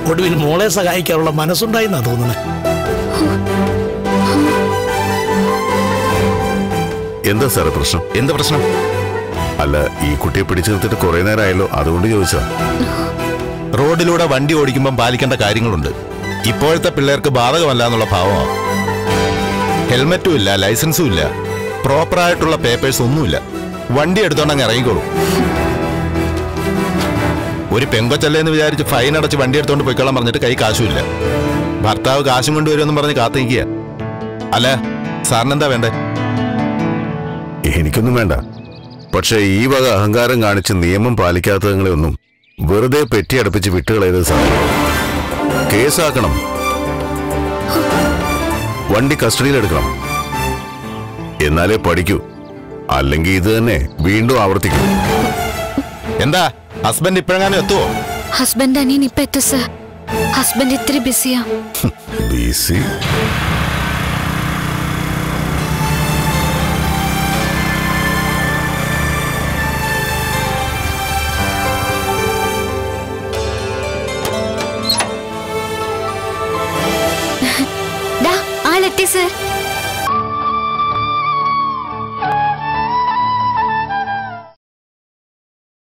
ഒടുവിൽ മോളെ സഹായിക്കാനുള്ള മനസ്സുണ്ടായി എന്നാ തോന്നുന്നത് എന്താ സാറേ പ്രശ്നം എന്ത് പ്രശ്നം അല്ല ഈ കുട്ടിയെ പിടിച്ചു നിർത്തിയിട്ട് കുറെ നേരമായല്ലോ അതുകൊണ്ട് ചോദിച്ചാ റോഡിലൂടെ വണ്ടി ഓടിക്കുമ്പോൾ പാലിക്കേണ്ട കാര്യങ്ങളുണ്ട് ഇപ്പോഴത്തെ പിള്ളേർക്ക് ബാധകമല്ല എന്നുള്ള ഭാവമാണ് ഹെൽമറ്റും ഇല്ല ലൈസൻസും ഇല്ല പ്രോപ്പറായിട്ടുള്ള പേപ്പേഴ്സ് ഒന്നുമില്ല വണ്ടി എടുത്തോണ്ടങ്ങ് ഇറങ്ങിക്കോളൂ ഒരു പെങ്കൊച്ചല്ലേ എന്ന് വിചാരിച്ച് ഫൈൻ അടച്ച് വണ്ടി എടുത്തോണ്ട് പോയിക്കോളാൻ പറഞ്ഞിട്ട് കൈ കാശുമില്ല ഭർത്താവ് കാശും കൊണ്ടുവരുമെന്നും പറഞ്ഞ് കാത്തിരിക്കുക അല്ല സാറിനെന്താ വേണ്ടേ എനിക്കൊന്നും വേണ്ട പക്ഷെ ഈ വക അഹങ്കാരം കാണിച്ച് നിയമം പാലിക്കാത്തതുങ്ങളെ ഒന്നും വെറുതെ പെറ്റിയടപ്പിച്ച് വിട്ടുകളയത് സാർ കേസാക്കണം വണ്ടി കസ്റ്റഡിയിലെടുക്കണം എന്നാലേ പഠിക്കൂ അല്ലെങ്കിൽ ഇത് തന്നെ വീണ്ടും ആവർത്തിക്കും എന്താ ഹസ്ബൻഡ് ഇപ്പോഴെങ്ങാനും എത്തുവോ ഹസ്ബൻഡ് അനിയൻ ഇപ്പൊ എത്തും സർ ഹസ്ബൻഡ് ഇത്തിരി ബിസിയാ ബിസി ഡാ ആളെത്തി സർ